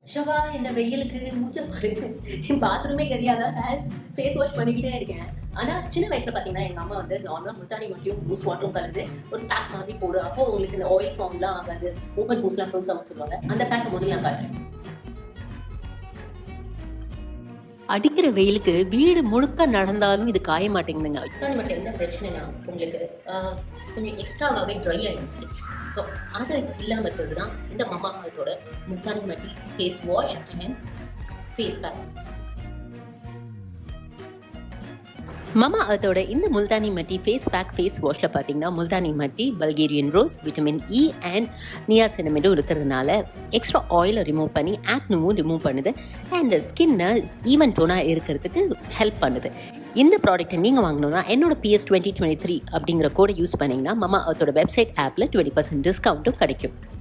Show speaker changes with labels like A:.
A: ஷோபா இந்த வெயிலுக்கு மூச்சை பாருங்க பாத்ரூமே தெரியாத ஃபேஸ் வாஷ் பண்ணிக்கிட்டே இருக்கேன் ஆனா சின்ன வயசுல பாத்தீங்கன்னா எங்க அம்மா வந்து நார்மலா முல்தானி மட்டும் பூஸ் வாட்டரும் கலந்து ஒரு பேக் மாதிரி போடு அப்போ உங்களுக்கு இந்த ஆயில் ஃபார்ம்லாம் ஆகாது ஓப்பன் பூஸ்லாம் க்ளோஸ் ஆகும் சொல்லுவாங்க அந்த பேக்கை முதல்ல நான் காட்டுறேன்
B: அடிக்கிற வெயிலுக்கு வீடு முழுக்க நடந்தாலும் இது காய மாட்டேங்குதுங்க
A: முல்தானி மட்டும் என்ன பிரச்சனைனா உங்களுக்கு ஆஹ், கொஞ்சம் எக்ஸ்ட்ராவாகவே ட்ரை ஆகிடும் ஸ்கின் ஸோ அது இல்லாமல் இருக்கிறது தான் இந்த மமா ஹார்ட்டோட Multani mitti face wash and face pack
B: Mama அர்த்தோட இந்த Multani mitti face pack face வாஷில் பார்த்தீங்கன்னா Multani mitti Bulgarian rose vitamin E and நியாசினமிடும் இருக்கிறதுனால எக்ஸ்ட்ரா ஆயிலை ரிமூவ் பண்ணி ஆக்னுவும் ரிமூவ் பண்ணுது அண்ட் ஸ்கின்னை ஈவன் டோனாக இருக்கிறதுக்கு ஹெல்ப் பண்ணுது இந்த ப்ராடக்ட்டை நீங்கள் வாங்கணும்னா என்னோட பிஎஸ் டுவெண்ட்டி டுவெண்ட்டி த்ரீ அப்படிங்கிற கோடை யூஸ் பண்ணிங்கன்னா மமா அர்த்தோட வெப்சைட் ஆப்பில் டுவெண்ட்டி பர்சன்ட் டிஸ்கவுண்ட்டும் கிடைக்கும்